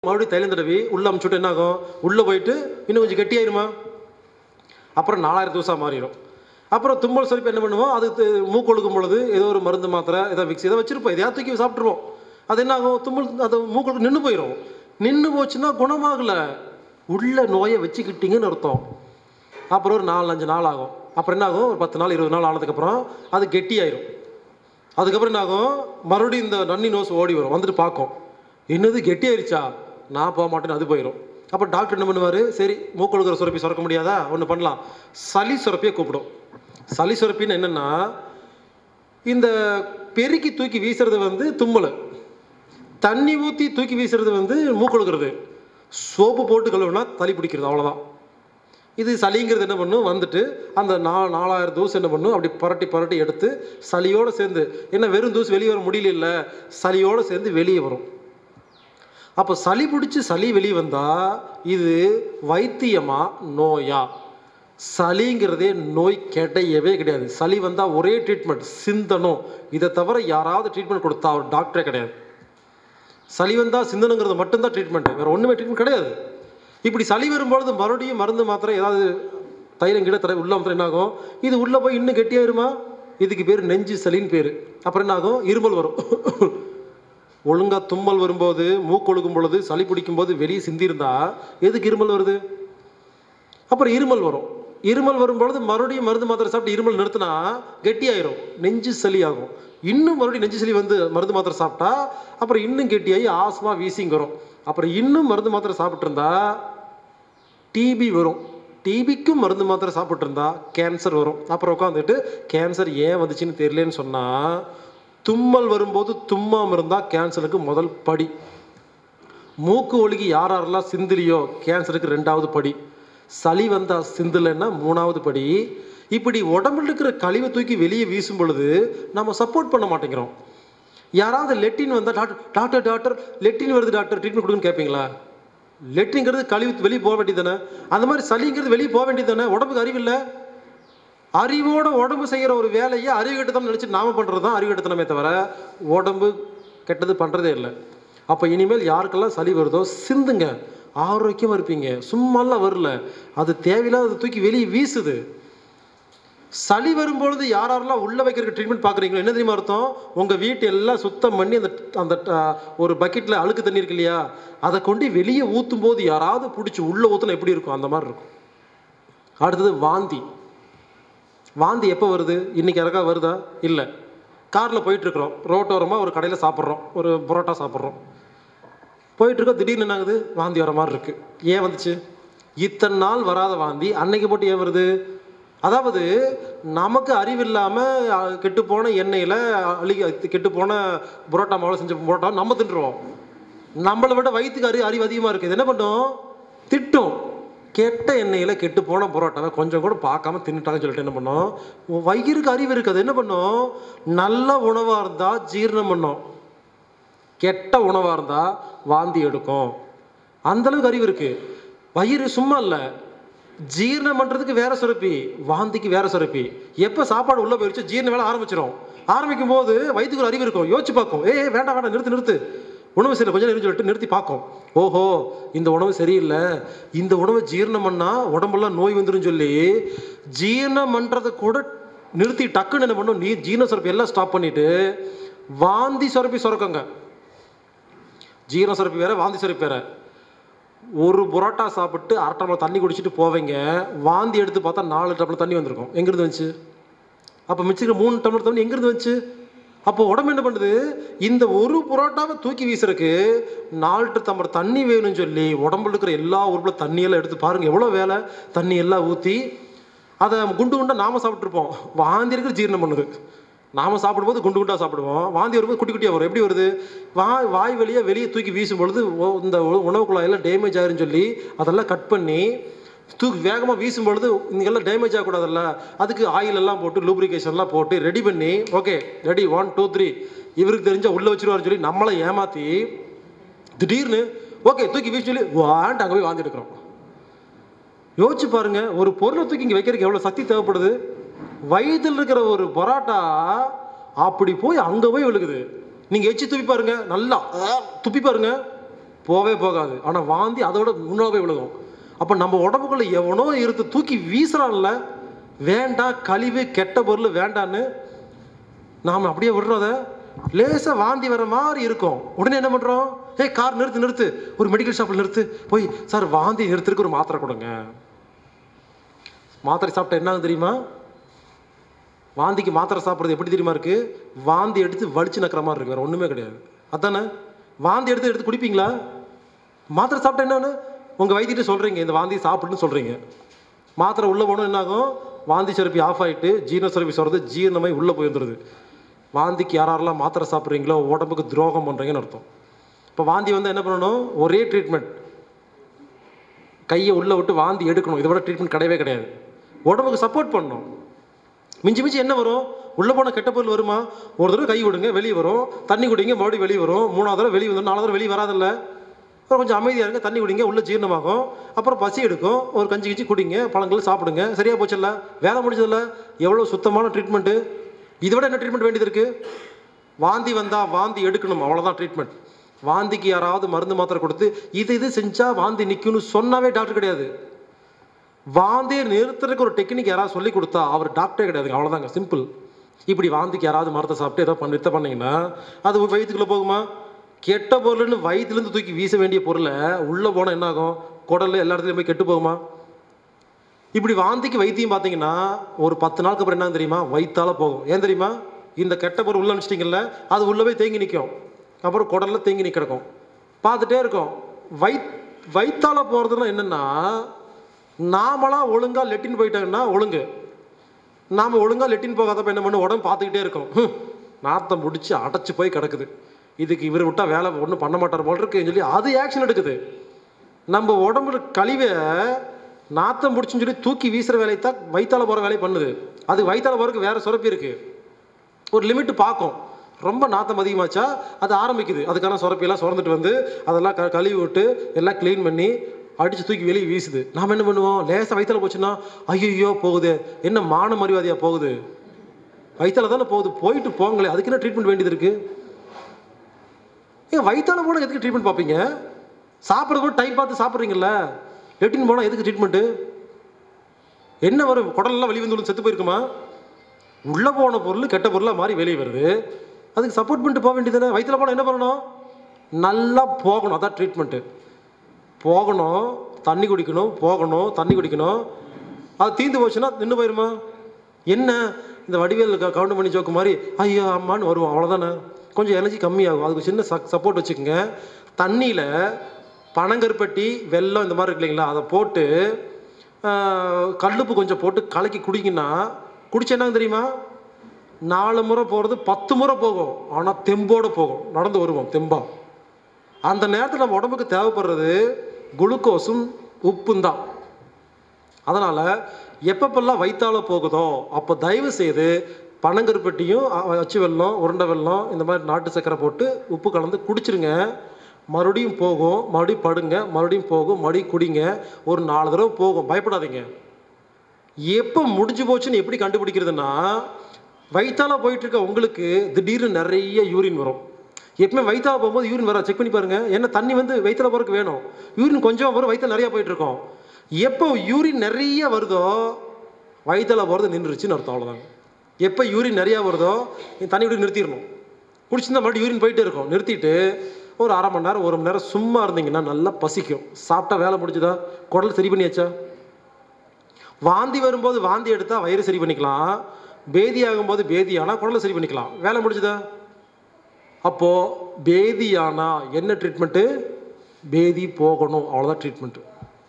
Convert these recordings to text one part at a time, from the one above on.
மறுபடியும் தைலம் தடவி உள்ளே அமுச்சுட்டு என்ன ஆகும் உள்ளே போயிட்டு இன்னும் கொஞ்சம் கெட்டியாயிருமா அப்புறம் நாலாயிரம் தூசாக மாறிடும் அப்புறம் தும்மல் சொரிப்பு என்ன பண்ணுவோம் அது து- மூக்கு ஒழுக்கும் பொழுது ஏதோ ஒரு மருந்து மாத்திரை ஏதோ விக்ஸ் ஏதோ வச்சிருப்போம் எதையா தூக்கி சாப்பிட்ருவோம் அது என்ன ஆகும் தும்மல் அது மூக்கு நின்று போயிடும் நின்று போச்சுன்னா குணமாகல உள்ள நோயை வச்சுக்கிட்டீங்கன்னு அர்த்தம் அப்புறம் ஒரு நாலு அஞ்சு நாள் ஆகும் அப்புறம் என்ன ஆகும் ஒரு பத்து நாள் இருபது நாள் ஆனதுக்கப்புறம் அது கெட்டியாயிரும் அதுக்கப்புறம் என்ன ஆகும் மறுபடியும் இந்த நன்னி நோஸ் ஓடி வரும் வந்துட்டு பார்க்கும் என்னது கெட்டியாயிருச்சா நான் போக மாட்டேன்னு அது போயிடும் அப்போ டாக்டர் என்ன பண்ணுவார் சரி மூக்கொழுக்கிற சுரப்பி சுரக்க முடியாதா ஒன்று பண்ணலாம் சளி சுரப்பியை கூப்பிடும் சளி சுரப்பின்னு என்னென்னா இந்த பெருக்கி தூக்கி வீசுறது வந்து தும்மல் தண்ணி ஊற்றி தூக்கி வீசுறது வந்து மூக்கொழுக்கிறது சோப்பு போட்டு கழுவுனா தளி பிடிக்கிறது அவ்வளோதான் இது சளிங்கிறது என்ன பண்ணும் வந்துட்டு அந்த நா நாலாயிரம் தூசு என்ன பண்ணும் அப்படி புரட்டி புரட்டி எடுத்து சளியோடு சேர்ந்து என்ன வெறும் தூசு வெளியே வர முடியல இல்லை சளியோடு சேர்ந்து வெளியே வரும் அப்போ சளி பிடிச்சி சளி வெளியே வந்தால் இது வைத்தியமா நோயா சளிங்கிறதே நோய் கிடையவே கிடையாது சளி வந்தால் ஒரே ட்ரீட்மெண்ட் சிந்தனம் இதை தவிர யாராவது ட்ரீட்மெண்ட் கொடுத்தா அவர் டாக்டரே கிடையாது சளி வந்தால் சிந்தனுங்கிறது மட்டும்தான் ட்ரீட்மெண்ட் வேறு ஒன்றுமே ட்ரீட்மெண்ட் கிடையாது இப்படி சளி வரும்பொழுது மறுபடியும் மருந்து மாத்திரை ஏதாவது தைலம் கிட்ட தர உள்ள மாத்திரம் என்ன ஆகும் இது உள்ளே போய் இன்னும் கெட்டியாயிருமா இதுக்கு பேர் நெஞ்சு சளின்னு பேர் அப்புறம் என்ன ஆகும் இருமல் வரும் ஒழுங்கா தும்மல் வரும்போது மூக்கொழுகும் பொழுது சளி பிடிக்கும் போது வெளியே சிந்திருந்தா எதுக்கு இருமல் வருது அப்புறம் இருமல் வரும் இருமல் வரும்பொழுது மறுபடியும் மருந்து மாத்திரை சாப்பிட்டு இருமல் நிறுத்தினா கெட்டியாயிரும் நெஞ்சு சளி ஆகும் இன்னும் மறுபடியும் நெஞ்சு சளி வந்து மருந்து மாத்திரை சாப்பிட்டா அப்புறம் இன்னும் கெட்டியாகி ஆஸ்மா வீசிங் வரும் அப்புறம் இன்னும் மருந்து மாத்திரை சாப்பிட்டு இருந்தா டிபி வரும் டிபிக்கும் மருந்து மாத்திரை சாப்பிட்டு இருந்தா கேன்சர் வரும் அப்புறம் உட்காந்துட்டு கேன்சர் ஏன் வந்துச்சுன்னு தெரியலன்னு சொன்னா தும்மல் வரும்போது தும்மாம இருந்தா கேன்சருக்கு முதல் படி மூக்கு ஒழுகி யார் யாரெல்லாம் சிந்தலையோ கேன்சருக்கு ரெண்டாவது படி சளி வந்தா சிந்தலைன்னா மூணாவது படி இப்படி உடம்புல இருக்கிற கழிவை தூக்கி வெளியே வீசும் பொழுது நம்ம சப்போர்ட் பண்ண மாட்டேங்கிறோம் யாராவது லெட்டின் வந்தால் டாக்டர் டாக்டர் டாக்டர் லெட்டின் வருது டாக்டர் ட்ரீட்மெண்ட் கொடுங்கன்னு கேட்பீங்களா லெட்டின்ங்கிறது கழிவு வெளியே போக வேண்டியது தானே அந்த மாதிரி சளிங்கிறது வெளியே போக வேண்டியது தானே உடம்புக்கு அறிவில்லை அறிவோட உடம்பு செய்கிற ஒரு வேலையை அறிவு கெட்டத்தனம் நினச்சி நாம பண்ணுறது தான் அறிவு கெட்டத்தனமே தவிர உடம்பு கெட்டது பண்ணுறதே இல்லை அப்போ இனிமேல் யாருக்கெல்லாம் சளி வருதோ சிந்துங்க ஆரோக்கியமாக இருப்பீங்க சும்மாலாம் வரல அது தேவையில்லாத தூக்கி வெளியே வீசுது சளி வரும்பொழுது யார் யாரெல்லாம் உள்ள வைக்கிறதுக்கு ட்ரீட்மெண்ட் பார்க்குறீங்களோ என்ன தெரியுமா அர்த்தம் உங்கள் வீட்டு எல்லாம் சுத்தம் பண்ணி அந்த அந்த ஆஹ், ஒரு பக்கெட்டில் அழுக்கு தண்ணி இருக்கு இல்லையா அதை கொண்டு வெளியே ஊற்றும் போது யாராவது பிடிச்சி உள்ளே ஊற்றினா எப்படி இருக்கும் அந்த மாதிரி இருக்கும் அடுத்தது வாந்தி வாந்தி எப்போ வருது இன்னைக்கு யாருக்கா வருதா இல்லை காரில் போயிட்டுருக்குறோம் ரோட்டோரமாக ஒரு கடையில் சாப்பிட்றோம் ஒரு புரோட்டா சாப்பிட்றோம் போயிட்டுருக்கோம் திடீர்னு என்ன ஆகுது வாந்தி வர மாதிரி இருக்குது ஏன் வந்துச்சு இத்தனை நாள் வராத வாந்தி அன்னைக்கு போட்டு ஏன் வருது அதாவது நமக்கு அறிவில்லாமல் கெட்டுப்போன எண்ணெயில் அழி கெட்டுப்போன புரோட்டா மாவில் செஞ்ச புரோட்டா நம்ம தின்றுவோம் நம்மளை விட வயிற்றுக்கு அறி அறிவு அதிகமாக இருக்குது இது என்ன பண்ணும் திட்டும் கெட்ட எண்ணெயில் கெட்டு போன புரோட்டாவை கொஞ்சம் கூட பார்க்காம தின்னுட்டாங்கன்னு சொல்லிட்டு என்ன பண்ணோம் உன் வயிறுக்கு அறிவு இருக்குது என்ன பண்ணும் நல்ல உணவாக இருந்தால் ஜீரணம் பண்ணும் கெட்ட உணவாக இருந்தால் வாந்தி எடுக்கும் அந்த அளவுக்கு அறிவு இருக்கு வயிறு சும்மா இல்லை ஜீரணம் பண்ணுறதுக்கு வேற சுரப்பி வாந்திக்கு வேற சுரப்பி எப்போ சாப்பாடு உள்ளே போயிடுச்சு ஜீரண வேலை ஆரம்பிச்சிடும் ஆரம்பிக்கும் போது வயிற்றுக்கு ஒரு அறிவு இருக்கும் யோசிச்சு பார்க்கும் ஏய் ஏய், வேண்டாம் வேண்டாம் நிறுத்து நிறுத்து உணவு சரியில்லை கொஞ்சம் நேரம் சொல்லிட்டு நிறுத்தி பார்க்கும் ஓஹோ இந்த உணவு சரியில்லை இந்த உணவை ஜீரணம் பண்ணால் உடம்பெல்லாம் நோய் வந்துடும் சொல்லி ஜீரணம் பண்ணுறதை கூட நிறுத்தி டக்குன்னு என்ன பண்ணும் நீ ஜீரண சுரப்பி எல்லாம் ஸ்டாப் பண்ணிட்டு வாந்தி சுரப்பி சுரக்குங்க ஜீரண சுரப்பி வேற வாந்தி சுரப்பி வேற ஒரு புரோட்டா சாப்பிட்டு அரை டம்ளர் தண்ணி குடிச்சிட்டு போவீங்க வாந்தி எடுத்து பார்த்தா நாலு டம்ளர் தண்ணி வந்திருக்கும் எங்கிருந்து வந்துச்சு அப்போ மிச்சிக்கிற மூணு டம்ளர் தண்ணி எங்கிருந்து வந்துச்சு அப்போ உடம்பு என்ன பண்ணுது இந்த ஒரு புரோட்டாவை தூக்கி வீசுறதுக்கு நாலு டம்ளர் தண்ணி வேணும்னு சொல்லி உடம்புல இருக்கிற எல்லா உறுப்புல தண்ணியெல்லாம் எடுத்து பாருங்க எவ்வளோ வேலை தண்ணி எல்லாம் ஊற்றி அதை குண்டு குண்டா நாம சாப்பிட்ருப்போம் வாந்தி இருக்கிற ஜீரணம் பண்ணுது நாம சாப்பிடும்போது குண்டு குண்டா சாப்பிடுவோம் வாந்தி வரும்போது குட்டி குட்டியாக வரும் எப்படி வருது வாய் வாய் வழியாக வெளியே தூக்கி வீசும் பொழுது ஓ- இந்த உ- உணவு குழாயெல்லாம் டேமேஜ் ஆயிருன்னு சொல்லி அதெல்லாம் கட் பண்ணி தூக்கி வேகமாக வீசும் பொழுது இங்கெல்லாம் டேமேஜ் ஆகக்கூடாதுல்ல அதுக்கு ஆயில் எல்லாம் போட்டு லூப்ரிகேஷன்லாம் போட்டு ரெடி பண்ணி okay ready one two three இவருக்கு தெரிஞ்சா உள்ளே வச்சிருவாருன்னு சொல்லி நம்மளை ஏமாற்றி திடீர்னு ஓகே தூக்கி வீசி சொல்லி வான்ட்டு அங்கே போய் வாந்தி எடுக்கிறோம் யோசிச்சு பாருங்க ஒரு பொருளை தூக்கி இங்கே வைக்கிறதுக்கு எவ்வளோ சக்தி தேவைப்படுது வயிற்றில் இருக்கிற ஒரு பரோட்டா அப்படி போய் அங்கே போய் விழுகுது நீங்கள் எச்சி துப்பி பாருங்க நல்லா ஆ, துப்பி பாருங்க போவே போகாது ஆனால் வாந்தி அதோட முன்னாடி போய் விழுகும் அப்போ நம்ம உடம்புக்குள்ள எவனோ இருத்து தூக்கி வீசுறான்ல வேண்டாம் கழிவு கெட்ட பொருள் வேண்டான்னு நாம் அப்படியே விடுறோம் அதை லேசாக வாந்தி வர மாதிரி இருக்கும் உடனே என்ன பண்ணுறோம் ஏய் கார் நிறுத்து நிறுத்து ஒரு மெடிக்கல் ஷாப்பில் நிறுத்து போய் சார் வாந்தி நிறுத்துறதுக்கு ஒரு மாத்திரை கொடுங்க மாத்திரை சாப்பிட்டா என்ன ஆகும் தெரியுமா வாந்திக்கு மாத்திரை சாப்பிட்றது எப்படி தெரியுமா இருக்கு வாந்தி எடுத்து வலிச்சு நக்கிற மாதிரி இருக்கு வேற ஒன்றுமே கிடையாது அதானே வாந்தி எடுத்து எடுத்து குடிப்பீங்களா மாத்திரை சாப்பிட்டா என்னன்னு உங்கள் வைத்தியிட்ட சொல்கிறீங்க இந்த வாந்தி சாப்பிடுன்னு சொல்கிறீங்க மாத்திரை உள்ளே போகணும் என்னாகும் வாந்தி சுரப்பி ஆஃப் ஆகிட்டு ஜீரண சுரப்பி சொல்கிறது ஜீரணமாய் உள்ளே போய் வந்துடுது வாந்திக்கு யாரெல்லாம் மாத்திரை சாப்பிட்றீங்களோ உடம்புக்கு துரோகம் பண்ணுறீங்கன்னு அர்த்தம் இப்போ வாந்தி வந்து என்ன பண்ணணும் ஒரே ட்ரீட்மெண்ட் கையை உள்ளே விட்டு வாந்தி எடுக்கணும் இதை விட ட்ரீட்மெண்ட் கிடையவே கிடையாது உடம்புக்கு சப்போர்ட் பண்ணணும் மிஞ்சி மிஞ்சி என்ன வரும் உள்ளே போன கெட்ட பொருள் வருமா ஒரு தடவை கை விடுங்க வெளியே வரும் தண்ணி குடிங்க மறுபடியும் வெளியே வரும் மூணாவது தடவை வெளியே வந்துடும் நாலாவது தடவை வெளியே வராதில்ல அப்புறம் கொஞ்சம் அமைதியாக இருங்க தண்ணி குடிங்க உள்ள ஜீரணமாகும் அப்புறம் பசி எடுக்கும் ஒரு கஞ்சி கிஞ்சி குடிங்க பழங்கள் சாப்பிடுங்க சரியா போச்சுல்ல வேலை முடிஞ்சதில்ல எவ்வளோ சுத்தமான ட்ரீட்மெண்ட்டு இதை விட என்ன ட்ரீட்மெண்ட் வேண்டியது இருக்குது வாந்தி வந்தால் வாந்தி எடுக்கணும் அவ்வளோதான் ட்ரீட்மெண்ட் வாந்திக்கு யாராவது மருந்து மாத்திரை கொடுத்து இது இது செஞ்சால் வாந்தி நிற்கும்னு சொன்னாவே டாக்டர் கிடையாது வாந்தியை நிறுத்துறதுக்கு ஒரு டெக்னிக் யாராவது சொல்லி கொடுத்தா அவர் டாக்டரே கிடையாதுங்க அவ்வளோதாங்க சிம்பிள் இப்படி வாந்திக்கு யாராவது மரத்தை சாப்பிட்டு ஏதோ பண்ணி வித்த பண்ணீங்கன்னா அது வயிற்றுக்குள்ளே போகுமா கெட்ட பொருள்னு வயிற்றுலேருந்து தூக்கி வீச வேண்டிய பொருளை உள்ளே போனால் என்ன ஆகும் குடல் எல்லா இடத்துலையும் போய் கெட்டு போகுமா இப்படி வாந்திக்கு வைத்தியம் பார்த்தீங்கன்னா ஒரு பத்து நாளுக்கு அப்புறம் என்ன தெரியுமா வயிற்றால போகும் ஏன் தெரியுமா இந்த கெட்ட பொருள் உள்ள அனுப்பிச்சிட்டிங்கல்ல அது உள்ளே போய் தேங்கி நிற்கும் அப்புறம் குடல்ல தேங்கி நிற்க கிடக்கும் பார்த்துட்டே இருக்கும் வயித் வயிற்றால போகிறதுனா என்னென்னா நாமளா ஒழுங்கா லெட்டின் போயிட்டாங்கன்னா ஒழுங்கு நாம் ஒழுங்கா லெட்டின் போகாதப்ப என்ன பண்ணு உடம்பு பார்த்துக்கிட்டே இருக்கும் ஹம், நாத்தம் முடிச்சு அடைச்சு போய் கிடக்குது இதுக்கு இவர் விட்டா வேலை ஒன்றும் பண்ண மாட்டார் போல் இருக்குன்னு சொல்லி அது ஆக்ஷன் எடுக்குது நம்ம உடம்புல கழிவை நாத்தம் முடிச்சுன்னு சொல்லி தூக்கி வீசுற வேலையை தான் வயிற்றால போகிற வேலையை பண்ணுது அது வயிற்றால போகிறதுக்கு வேற சுரப்பி இருக்கு ஒரு லிமிட் பார்க்கும் ரொம்ப நாத்தம் அதிகமாச்சா அது ஆரம்பிக்குது அதுக்கான சுரப்பியெல்லாம் சுரந்துட்டு வந்து அதெல்லாம் க கழுவி விட்டு எல்லாம் க்ளீன் பண்ணி அடித்து தூக்கி வெளியே வீசுது நாம் என்ன பண்ணுவோம் லேசாக வயிற்றுல போச்சுன்னா ஐயோ போகுது என்ன மான மரியாதையா போகுது வயிற்றுல தானே போகுது போயிட்டு போங்களே அதுக்கு என்ன ட்ரீட்மெண்ட் வேண்டியது இருக்கு ஏன் வயிற்றால போனால் எதுக்கு ட்ரீட்மெண்ட் பார்ப்பீங்க சாப்பிட்றது கூட டைம் பார்த்து சாப்பிட்றீங்கல்ல லெட்டின் போனால் எதுக்கு ட்ரீட்மெண்ட்டு என்ன வரும் குடலெல்லாம் வெளியே வந்து செத்து போயிருக்குமா உள்ளே போன பொருள் கெட்ட பொருளாக மாறி வெளியே வருது அதுக்கு சப்போர்ட் பண்ணிட்டு போக வேண்டியதுதானே வயிற்றுல போனால் என்ன பண்ணணும் நல்லா போகணும் அதான் ட்ரீட்மெண்ட்டு போகணும் தண்ணி குடிக்கணும் போகணும் தண்ணி குடிக்கணும் அது தீந்து போச்சுன்னா நின்று போயிருமா என்ன இந்த வடிவேல் கவுண்ட் பண்ணி ஜோக்கு மாதிரி ஐயோ அம்மான்னு வருவோம் அவ்வளோதானே கொஞ்சம் எனர்ஜி கம்மியாகும் அதுக்கு சின்ன சக் சப்போர்ட் வச்சுக்கோங்க தண்ணியில் பனங்கருப்பட்டி வெல்லம் இந்த மாதிரி இருக்கு இல்லைங்களா அதை போட்டு ஆஹ், கல்லுப்பு கொஞ்சம் போட்டு கலக்கி குடிங்கன்னா குடிச்சா என்ன தெரியுமா நாலு முறை போகிறது பத்து முறை போகும் ஆனால் தெம்போடு போகும் நடந்து வருவோம் தெம்பா அந்த நேரத்தில் நம்ம உடம்புக்கு தேவைப்படுறது குளுக்கோஸும் உப்பும் தான் அதனால் எப்பப்பெல்லாம் வயிற்றால போகுதோ அப்போ தயவு செய்து பனங்கருப்பட்டியும் அ- அச்சு வெல்லம் உருண்டை வெல்லம் இந்த மாதிரி நாட்டு சர்க்கரை போட்டு உப்பு கலந்து குடிச்சிருங்க மறுபடியும் போகும் மறுபடியும் படுங்க மறுபடியும் போகும் மறுபடியும் குடிங்க ஒரு நாலு தடவை போகும் பயப்படாதீங்க எப்போ முடிஞ்சு போச்சுன்னு எப்படி கண்டுபிடிக்கிறதுனா வயிற்றால போயிட்டு இருக்க உங்களுக்கு திடீர்னு நிறைய யூரின் வரும் எப்பவுமே வயிற்றால போகும்போது யூரின் வர செக் பண்ணி பாருங்க ஏன்னா தண்ணி வந்து வயிற்றுல போறதுக்கு வேணும் யூரின் கொஞ்சம் வரும் வயிற்றுல நிறைய போயிட்டு இருக்கோம் எப்போ யூரின் நிறைய வருதோ வயிற்றுல போகிறது நின்றுச்சுன்னு அர்த்தம் அவ்வளோதாங்க எப்போ யூரின் நிறையா வருதோ நீ தண்ணி விட்டு நிறுத்திடணும் குடிச்சிருந்தா மறுபடியும் யூரின் போயிட்டே இருக்கும் நிறுத்திட்டு ஒரு அரை மணி நேரம் ஒரு மணி நேரம் சும்மா இருந்தீங்கன்னா நல்லா பசிக்கும் சாப்பிட்டா வேலை முடிஞ்சுதா குடல் சரி பண்ணியாச்சா வாந்தி வரும்போது வாந்தி எடுத்தால் வயிறு சரி பண்ணிக்கலாம் பேதி ஆகும்போது பேதி ஆனால் குடலை சரி பண்ணிக்கலாம் வேலை முடிஞ்சுதா அப்போது பேதி ஆனால் என்ன ட்ரீட்மெண்ட்டு பேதி போகணும் அவ்வளோதான் ட்ரீட்மெண்ட்டு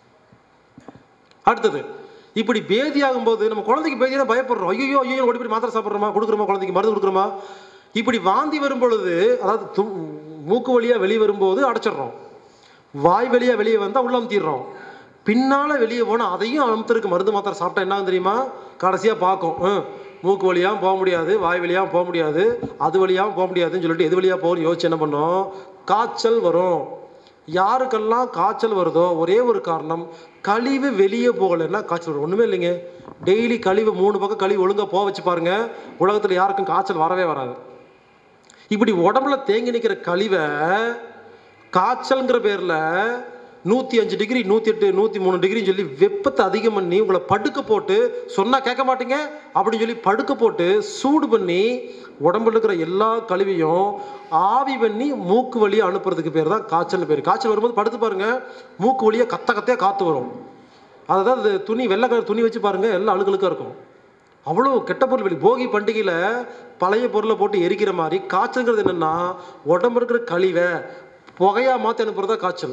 அடுத்தது இப்படி பேதி ஆகும்போது நம்ம குழந்தைக்கு பேதியான பயப்படுறோம் ஐயோ ஐயோ ஓடி போய் மாத்திரை சாப்பிட்றோமா கொடுக்குறோமா குழந்தைக்கு மருந்து கொடுக்குறோமா இப்படி வாந்தி வரும் பொழுது அதாவது து- மூக்கு வழியாக வெளியே வரும்போது அடைச்சிடுறோம் வாய் வழியாக வெளியே வந்தால் உள்ள அமுத்திடுறோம் பின்னால் வெளியே போனால் அதையும் அமுத்துறதுக்கு மருந்து மாத்திரை சாப்பிட்டா என்ன ஆகும் தெரியுமா கடைசியாக பார்க்கும் ஹம், மூக்கு வழியாகவும் போக முடியாது வாய் வழியாகவும் போக முடியாது அது வழியாகவும் போக முடியாதுன்னு சொல்லிட்டு எது வழியாக போகணும்னு யோசிச்சு என்ன பண்ணோம் காய்ச்சல் வரும் யாருக்கெல்லாம் காய்ச்சல் வருதோ ஒரே ஒரு காரணம் கழிவு வெளியே போகலைன்னா காய்ச்சல் வரும் ஒன்றுமே இல்லைங்க டெய்லி கழிவு மூணு பக்கம் கழிவு ஒழுங்காக போக வச்சு பாருங்க உலகத்தில் யாருக்கும் காய்ச்சல் வரவே வராது இப்படி உடம்புல தேங்கி நிற்கிற கழிவை காய்ச்சல்ங்கிற பேரில் நூற்றி அஞ்சு டிகிரி நூற்றி எட்டு நூற்றி மூணு டிகிரின்னு சொல்லி வெப்பத்தை அதிகம் பண்ணி உங்களை படுக்க போட்டு சொன்னால் கேட்க மாட்டீங்க அப்படின்னு சொல்லி படுக்க போட்டு சூடு பண்ணி உடம்புல இருக்கிற எல்லா கழிவையும் ஆவி பண்ணி மூக்கு வழியாக அனுப்புறதுக்கு பேர் தான் காய்ச்சல்னு பேர் காய்ச்சல் வரும்போது படுத்து பாருங்க மூக்கு வழியாக கத்த கத்தையாக காற்று வரும் அதுதான் அது துணி வெள்ளை கலர் துணி வச்சு பாருங்க எல்லாம் அழுகழுக்காக இருக்கும் அவ்வளோ கெட்ட பொருள் வெளி போகி பண்டிகையில் பழைய பொருளை போட்டு எரிக்கிற மாதிரி காய்ச்சல்ங்கிறது என்னென்னா உடம்பு இருக்கிற கழிவை புகையா மாற்றி அனுப்புறது தான் காய்ச்சல்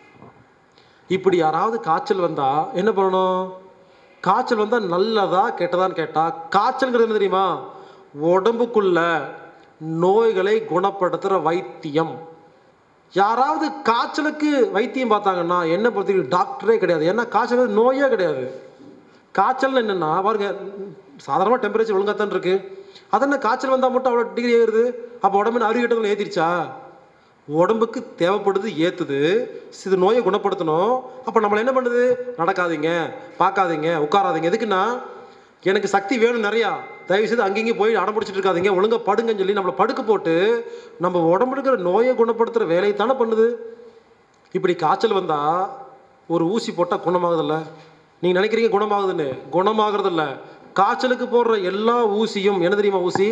இப்படி யாராவது காய்ச்சல் வந்தால் என்ன பண்ணணும் காய்ச்சல் வந்தால் நல்லதா கெட்டதான்னு கேட்டால் காய்ச்சல்ங்கிறது என்ன தெரியுமா உடம்புக்குள்ள நோய்களை குணப்படுத்துகிற வைத்தியம் யாராவது காய்ச்சலுக்கு வைத்தியம் பார்த்தாங்கன்னா என்ன பொறுத்தவரைக்கும் டாக்டரே கிடையாது ஏன்னா காய்ச்சல் நோயே கிடையாது காய்ச்சல் என்னென்னா பாருங்க சாதாரணமாக டெம்பரேச்சர் ஒழுங்காக தான் இருக்கு அதென்ன காய்ச்சல் வந்தால் மட்டும் அவ்வளோ டிகிரி ஏறுது அப்போ உடம்பு அறிவிட்டவங்களை ஏற்றிருச்சா உடம்புக்கு தேவைப்படுது ஏற்றுது இது நோயை குணப்படுத்தணும் அப்போ நம்மளை என்ன பண்ணுது நடக்காதீங்க பார்க்காதீங்க உட்காராதீங்க எதுக்குன்னா எனக்கு சக்தி வேணும் நிறையா தயவு செய்து அங்கேயும் போய் அடம்பிடிச்சிட்டு இருக்காதீங்க ஒழுங்கா படுங்கன்னு சொல்லி நம்மளை படுக்க போட்டு நம்ம உடம்புல இருக்கிற நோயை குணப்படுத்துகிற வேலையை தானே பண்ணுது இப்படி காய்ச்சல் வந்தால் ஒரு ஊசி போட்டால் குணமாகுதில்ல நீங்கள் நினைக்கிறீங்க குணமாகுதுன்னு குணமாகறதில்ல காய்ச்சலுக்கு போடுற எல்லா ஊசியும் என்ன தெரியுமா ஊசி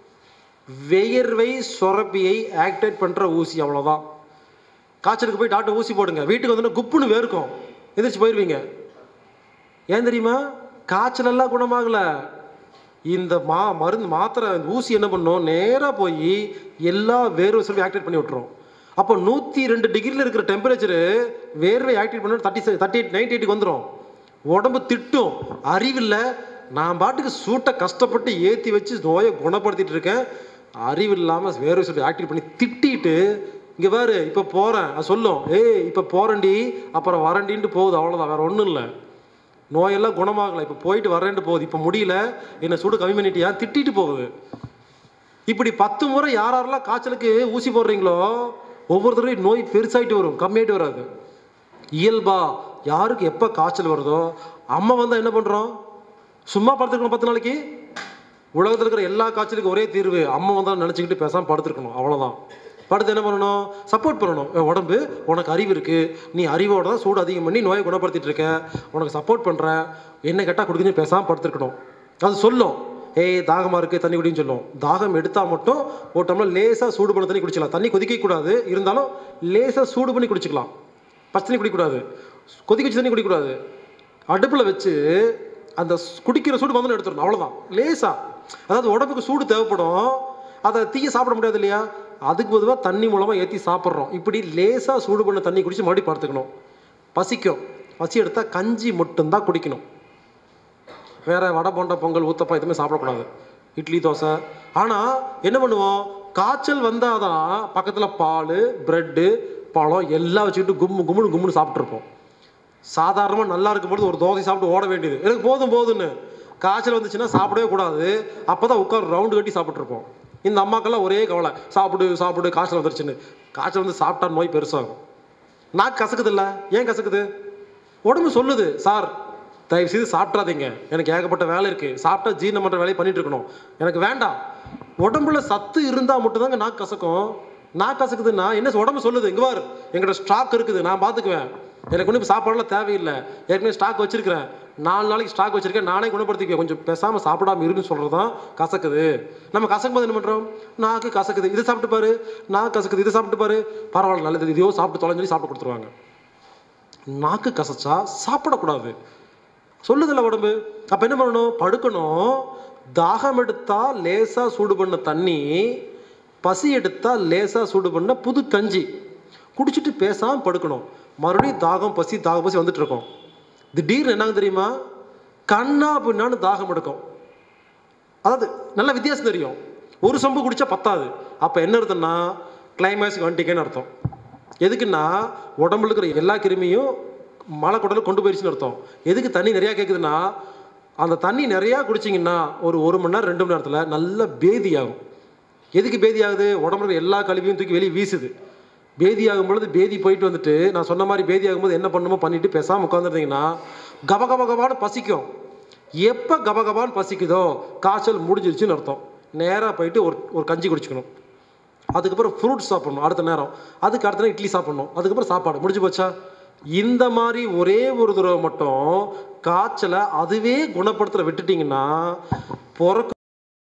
வியர்வை சுரப்பியை ஆக்டிவேட் பண்ணுற ஊசி அவ்வளோதான் காய்ச்சலுக்கு போய் டாக்டர் ஊசி போடுங்க வீட்டுக்கு வந்தோன்னா குப்புன்னு வேர்க்கும் எந்திரிச்சு போயிடுவீங்க ஏன் தெரியுமா காய்ச்சல் எல்லாம் குணமாகல இந்த மா மருந்து மாத்திரை இந்த ஊசி என்ன பண்ணும் நேராக போய் எல்லா வேர்வை சுரப்பி ஆக்டிவேட் பண்ணி விட்டுரும் அப்போ நூற்றி ரெண்டு டிகிரியில் இருக்கிற டெம்பரேச்சரு வேர்வை ஆக்டிவேட் பண்ண தேர்ட்டி தேர்ட்டி எயிட் நைன்டி எயிட்டுக்கு வந்துடும் உடம்பு திட்டும் அறிவில்லை நான் பாட்டுக்கு சூட்டை கஷ்டப்பட்டு ஏற்றி வச்சு நோயை குணப்படுத்திட்டு இருக்கேன் அறிவு இல்லாமல் வேர்வை சுரப்பி ஆக்டிவேட் பண்ணி திட்டிட்டு இங்கே பாரு இப்போ போகிறேன் அது சொல்லும் ஏய் இப்போ போகிறேன்டி அப்புறம் வரேன்டின்ட்டு போகுது அவ்வளோதான் வேற ஒன்றும் இல்லை நோயெல்லாம் குணமாகலை இப்போ போயிட்டு வரேன்ட்டு போகுது இப்போ முடியல என்னை சூடு கம்மி பண்ணிட்டியா திட்டிட்டு போகுது இப்படி பத்து முறை யார் யாரெல்லாம் காய்ச்சலுக்கு ஊசி போடுறீங்களோ ஒவ்வொருத்தரையும் நோய் பெருசாயிட்டு வரும் கம்மியாயிட்டு வராது இயல்பா யாருக்கு எப்போ காய்ச்சல் வருதோ அம்மா வந்தால் என்ன பண்ணுறோம் சும்மா படுத்துருக்கணும் பத்து நாளைக்கு உலகத்தில் இருக்கிற எல்லா காய்ச்சலுக்கும் ஒரே தீர்வு அம்மா வந்தால் நினச்சிக்கிட்டு பேசாமல் படுத்துருக்கணும் அவ்வளோதான் படுத்து என்ன பண்ணணும் சப்போர்ட் பண்ணணும் என் உடம்பு உனக்கு அறிவு இருக்குது நீ அறிவோட தான் சூடு அதிகம் பண்ணி நோயை குணப்படுத்திட்டு இருக்க உனக்கு சப்போர்ட் பண்ணுறேன் என்ன கேட்டால் கொடுக்குன்னு பேசாமல் படுத்துருக்கணும் அது சொல்லும் ஏய் தாகமாக இருக்குது தண்ணி குடின்னு சொல்லும் தாகம் எடுத்தால் மட்டும் ஒரு டம்ளர் லேசாக சூடு பண்ண தண்ணி குடிச்சிக்கலாம் தண்ணி கொதிக்க கூடாது இருந்தாலும் லேசாக சூடு பண்ணி குடிச்சிக்கலாம் பச்சை தண்ணி குடிக்கக்கூடாது கொதிக்க வச்சு தண்ணி குடிக்கக்கூடாது அடுப்பில் வச்சு அந்த ஸ்- குடிக்கிற சூடு வந்து எடுத்துடணும் அவ்வளோதான் லேசா அதாவது உடம்புக்கு சூடு தேவைப்படும் அதை தீய சாப்பிட முடியாது இல்லையா அதுக்கு பொதுவாக தண்ணி மூலமாக ஏற்றி சாப்பிட்றோம் இப்படி லேசாக சூடு பண்ண தண்ணி குடிச்சு மறுபடியும் படுத்துக்கணும் பசிக்கும் பசி எடுத்தால் கஞ்சி மட்டும்தான் குடிக்கணும் வேற வடை போண்டா பொங்கல் ஊத்தப்பா எதுவுமே சாப்பிடக்கூடாது இட்லி தோசை ஆனால் என்ன பண்ணுவோம் காய்ச்சல் வந்தால் தான் பக்கத்தில் பால் ப்ரெட்டு பழம் எல்லாம் வச்சுக்கிட்டு கும்மு கும்முன்னு கும்முன்னு சாப்பிட்ருப்போம் சாதாரணமாக நல்லா இருக்கும்போது ஒரு தோசை சாப்பிட்டு ஓட வேண்டியது எனக்கு போதும் போதும்னு காய்ச்சல் வந்துச்சுன்னா சாப்பிடவே கூடாது அப்போ தான் உட்கார் ரவுண்டு கட்டி சாப்பிட்ருப்போம் இந்த அம்மாக்கெல்லாம் ஒரே கவலை சாப்பிடு சாப்பிடு காய்ச்சல் வந்துருச்சுன்னு காய்ச்சல் வந்து சாப்பிட்டா நோய் பெருசாகும் நாக்கு கசக்குது இல்லை ஏன் கசக்குது உடம்பு சொல்லுது சார் தயவு செய்து சாப்பிட்றாதீங்க எனக்கு ஏகப்பட்ட வேலை இருக்குது சாப்பிட்டா ஜீரணம் பண்ணுற வேலையை பண்ணிட்டு இருக்கணும் எனக்கு வேண்டாம் உடம்புல சத்து இருந்தால் மட்டும்தாங்க நாக்கு கசக்கும் நாக்கு கசக்குதுன்னா என்ன உடம்பு சொல்லுது இங்கே பாரு எங்கிட்ட ஸ்டாக் இருக்குது நான் பார்த்துக்குவேன் எனக்கு ஒன்றும் சாப்பாடுலாம் தேவையில்லை ஏற்கனவே ஸ்டாக் வச்சிருக்கிறேன் நாலு நாளைக்கு ஸ்டாக் வச்சிருக்கேன் நானே குணப்படுத்திக்குவேன் கொஞ்சம் பேசாமல் சாப்பிடாம இருன்னு சொல்கிறது தான் கசக்குது நம்ம கசக்கும் போது என்ன பண்ணுறோம் நாக்கு கசக்குது இதை சாப்பிட்டு பாரு நாக்கு கசக்குது இதை சாப்பிட்டு பாரு பரவாயில்ல நல்லது இதையோ சாப்பிட்டு தொலைஞ்சு சொல்லி சாப்பிட்டு கொடுத்துருவாங்க நாக்கு கசச்சா சாப்பிடக்கூடாது சொல்லுதில்ல உடம்பு அப்போ என்ன பண்ணணும் படுக்கணும் தாகம் எடுத்தா லேசா சூடு பண்ண தண்ணி பசி எடுத்தா லேசா சூடு பண்ண புது கஞ்சி குடிச்சிட்டு பேசாம படுக்கணும் மறுபடியும் தாகம் பசி தாகம் பசி வந்துட்டு இருக்கும் திடீர்னு என்னங்க தெரியுமா கண்ணா பின்னான்னு தாகம் எடுக்கும் அதாவது நல்ல வித்தியாசம் தெரியும் ஒரு சொம்பு குடிச்சா பத்தாது அப்போ என்ன அர்த்தம்னா கிளைமேக்ஸ்க்கு வந்துட்டீங்கன்னு அர்த்தம் எதுக்குன்னா உடம்புல இருக்கிற எல்லா கிருமியும் மலை குடலுக்கு கொண்டு போயிடுச்சுன்னு அர்த்தம் எதுக்கு தண்ணி நிறையா கேட்குதுன்னா அந்த தண்ணி நிறையா குடிச்சிங்கன்னா ஒரு ஒரு மணி நேரம் ரெண்டு மணி நேரத்தில் நல்ல பேதி ஆகும் எதுக்கு பேதி ஆகுது உடம்புல இருக்கிற எல்லா கழிவையும் தூக்கி வெளியே வீசுது பேதி ஆகும் பொழுது பேதி போயிட்டு வந்துட்டு நான் சொன்ன மாதிரி பேதி ஆகும்போது என்ன பண்ணுமோ பண்ணிட்டு பேசாமல் உட்காந்துருந்தீங்கன்னா கப கப கபான்னு பசிக்கும் எப்போ கபகபான்னு பசிக்குதோ காய்ச்சல் முடிஞ்சிருச்சுன்னு அர்த்தம் நேராக போயிட்டு ஒரு ஒரு கஞ்சி குடிச்சுக்கணும் அதுக்கப்புறம் ஃப்ரூட்ஸ் சாப்பிடணும் அடுத்த நேரம் அதுக்கு அடுத்த நேரம் இட்லி சாப்பிடணும் அதுக்கப்புறம் சாப்பாடு முடிஞ்சு போச்சா இந்த மாதிரி ஒரே ஒரு தடவை மட்டும் காய்ச்சலை அதுவே குணப்படுத்துற விட்டுட்டீங்கன்னா பிறக்க